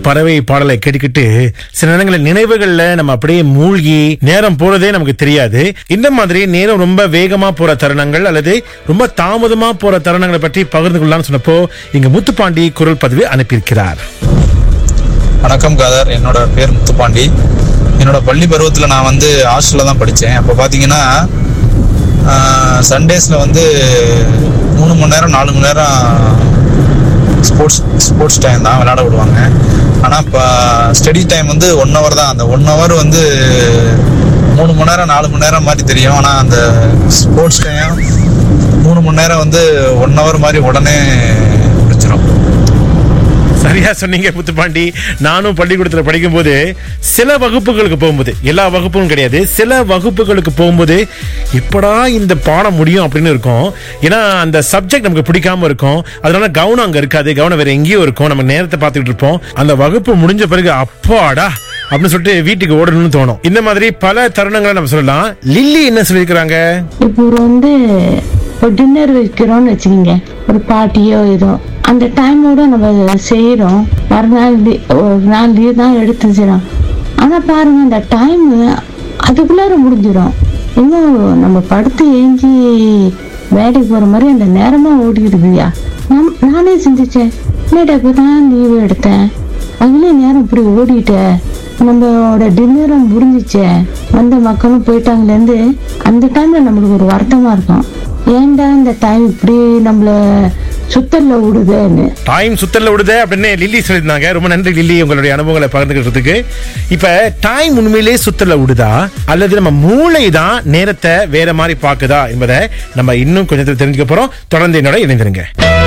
பறவை பாடலை கேட்டுக்கிட்டு சில நேரங்களில் நினைவுகள்ல நம்ம அப்படியே மூழ்கி நேரம் போறதே நமக்கு தெரியாது இந்த மாதிரி நேரம் ரொம்ப வேகமா போற தருணங்கள் அல்லது ரொம்ப தாமதமா போற தருணங்களை பற்றி பகிர்ந்து கொள்ளலாம்னு சொன்னப்போ இங்க முத்துப்பாண்டி குரல் பதிவு அனுப்பியிருக்கிறார் வணக்கம் காதர் என்னோட பேர் முத்துப்பாண்டி என்னோட பள்ளி பருவத்தில் நான் வந்து ஹாஸ்டலில் தான் படித்தேன் அப்போ பார்த்தீங்கன்னா சண்டேஸில் வந்து மூணு மணி நேரம் நாலு மணி நேரம் ஸ்போர்ட்ஸ் ஸ்போர்ட்ஸ் டைம் தான் விளையாட விடுவாங்க ஆனால் இப்போ ஸ்டடி டைம் வந்து ஒன் ஹவர் தான் அந்த ஒன் ஹவர் வந்து மூணு மணி நேரம் நாலு மணி நேரம் மாதிரி தெரியும் ஆனால் அந்த ஸ்போர்ட்ஸ் டைம் மூணு மணி நேரம் வந்து ஒன் ஹவர் மாதிரி உடனே முடிச்சிடும் சரியா சொன்னீங்க முத்துப்பாண்டி நானும் பள்ளிக்கூடத்துல படிக்கும்போது சில வகுப்புகளுக்கு போகும்போது எல்லா வகுப்பும் கிடையாது சில வகுப்புகளுக்கு போகும்போது எப்படா இந்த பாடம் முடியும் அப்படின்னு இருக்கும் ஏன்னா அந்த சப்ஜெக்ட் நமக்கு பிடிக்காம இருக்கும் அதனால கவனம் அங்க இருக்காது கவனம் வேற எங்கேயோ இருக்கும் நம்ம நேரத்தை பார்த்துக்கிட்டு இருப்போம் அந்த வகுப்பு முடிஞ்ச பிறகு அப்பாடா அப்படின்னு சொல்லிட்டு வீட்டுக்கு ஓடணும்னு தோணும் இந்த மாதிரி பல தருணங்களை நம்ம சொல்லலாம் லில்லி என்ன சொல்லியிருக்கிறாங்க இப்போ ஒரு வந்து ஒரு டின்னர் வைக்கிறோம்னு வச்சுக்கோங்க ஒரு பார்ட்டியோ ஏதோ அந்த டைமோட நம்ம செய்கிறோம் மறுநாள் லீ- ஒரு நாள் லீவ் தான் எடுத்து செய்கிறோம் ஆனால் பாருங்க அந்த டைம் அதுக்குள்ளார முடிஞ்சிடும் இன்னும் நம்ம படுத்து ஏஞ்சி வேலைக்கு போகிற மாதிரி அந்த நேரமாக ஓடிடுதுயா நம் நானே சிந்திச்சேன் என்னடா இப்போ தான் லீவு எடுத்தேன் அதுலேயே நேரம் இப்படி ஓடிட்ட நம்மளோட டின்னரும் முடிஞ்சிச்சே வந்த மக்களும் போயிட்டாங்களேருந்து அந்த டைம்ல நம்மளுக்கு ஒரு வருத்தமா இருக்கும் ஏன்டா இந்த டைம் இப்படி நம்மள சுத்தல்ல விடுதேன்னு டைம் சுத்தல்ல விடுதே அப்படின்னு லில்லி சொல்லியிருந்தாங்க ரொம்ப நன்றி லில்லி உங்களுடைய அனுபவங்களை பகிர்ந்துக்கிறதுக்கு இப்ப டைம் உண்மையிலே சுத்தல்ல விடுதா அல்லது நம்ம மூளை தான் நேரத்தை வேற மாதிரி பாக்குதா என்பதை நம்ம இன்னும் கொஞ்சத்தில் தெரிஞ்சுக்க போறோம் தொடர்ந்து என்னோட இணைந்திருங்க